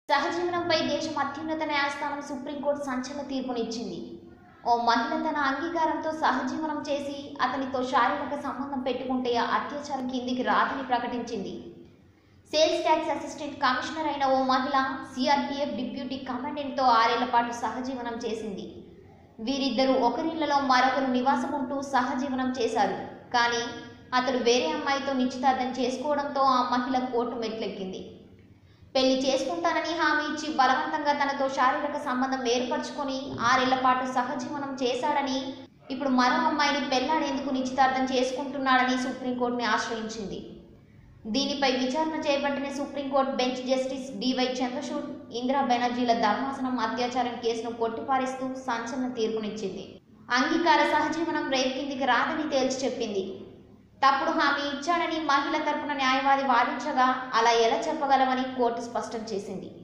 సహజీవనంపై దేశం అత్యున్నత న్యాయస్థానం సుప్రీంకోర్టు సంచలన తీర్పునిచ్చింది ఓ మహిళ తన అంగీకారంతో సహజీవనం చేసి అతనితో శారీరక సంబంధం పెట్టుకుంటే ఆ అత్యాచారం కిందికి రాదని ప్రకటించింది సేల్స్ ట్యాక్స్ అసిస్టెంట్ కమిషనర్ అయిన ఓ మహిళ సిఆర్పిఎఫ్ డిప్యూటీ కమాండెంట్తో ఆరేళ్ల పాటు సహజీవనం చేసింది వీరిద్దరూ ఒకరిళ్లలో మరొకరు నివాసం ఉంటూ సహజీవనం చేశారు కానీ అతడు వేరే అమ్మాయితో నిశ్చితార్థం చేసుకోవడంతో ఆ మహిళ కోర్టు మెట్లెక్కింది పెళ్లి చేసుకుంటానని హామీ ఇచ్చి బలవంతంగా తనతో శారీరక సంబంధం ఏర్పరచుకొని ఆరేళ్ల పాటు సహజీవనం చేశాడని ఇప్పుడు మరో అమ్మాయిని పెళ్లాడేందుకు నిశ్చితార్థం చేసుకుంటున్నాడని సుప్రీంకోర్టుని ఆశ్రయించింది దీనిపై విచారణ చేపట్టిన supreme court bench justice D Y Chandrachud Indira బెనర్జీల ధర్మాసనం అత్యాచారం కేసును కొట్టిపారేస్తూ సంచలన తీర్పునిచ్చింది అంగీకార సహజీవనం రేపు కిందికి రాదని తేల్చి చెప్పింది తప్పుడు హామీ ఇచ్చాడని మహిళ తరపున న్యాయవాది వాదించగా అలా ఎలా చెప్పగలమని కోర్టు స్పష్టం చేసింది